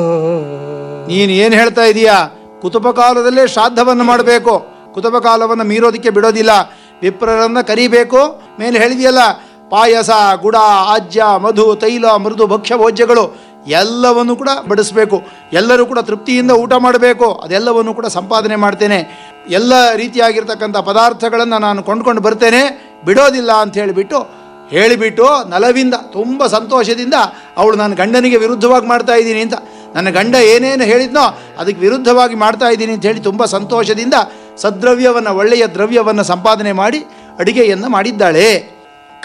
ನೀನು ಏನು ಹೇಳ್ತಾ ಇದೀಯಾ ಕುತುಬ ಕಾಲದಲ್ಲೇ ಶ್ರಾದ್ದವನ್ನು ಮಾಡಬೇಕು ಕುತುಬ ಕಾಲವನ್ನು ಮೀರೋದಕ್ಕೆ ಬಿಡೋದಿಲ್ಲ ವಿಪ್ರರನ್ನ ಕರಿಬೇಕು ಮೇಲೆ ಹೇಳಿದೆಯಲ್ಲ ಪಾಯಸ ಗುಡ ಆಜ್ಯ ಮಧು ತೈಲ ಮೃದು ಭಕ್ಷ್ಯ ಭೋಜ್ಯಗಳು ಎಲ್ಲವನ್ನು ಕೂಡ ಬಡಿಸ್ಬೇಕು ಎಲ್ಲರೂ ಕೂಡ ತೃಪ್ತಿಯಿಂದ ಊಟ ಮಾಡಬೇಕು ಅದೆಲ್ಲವನ್ನು ಕೂಡ ಸಂಪಾದನೆ ಮಾಡ್ತೇನೆ ಎಲ್ಲ ರೀತಿಯಾಗಿರ್ತಕ್ಕಂಥ ಪದಾರ್ಥಗಳನ್ನು ನಾನು ಕೊಂಡ್ಕೊಂಡು ಬರ್ತೇನೆ ಬಿಡೋದಿಲ್ಲ ಅಂತ ಹೇಳಿಬಿಟ್ಟು ಹೇಳಿಬಿಟ್ಟು ನಲವಿಂದ ತುಂಬ ಸಂತೋಷದಿಂದ ಅವಳು ನನ್ನ ಗಂಡನಿಗೆ ವಿರುದ್ಧವಾಗಿ ಮಾಡ್ತಾ ಇದ್ದೀನಿ ಅಂತ ನನ್ನ ಗಂಡ ಏನೇನು ಹೇಳಿದ್ನೋ ಅದಕ್ಕೆ ವಿರುದ್ಧವಾಗಿ ಮಾಡ್ತಾ ಇದ್ದೀನಿ ಅಂತ ಹೇಳಿ ತುಂಬ ಸಂತೋಷದಿಂದ ಸದ್ರವ್ಯವನ್ನು ಒಳ್ಳೆಯ ದ್ರವ್ಯವನ್ನು ಸಂಪಾದನೆ ಮಾಡಿ ಅಡಿಗೆಯನ್ನು ಮಾಡಿದ್ದಾಳೆ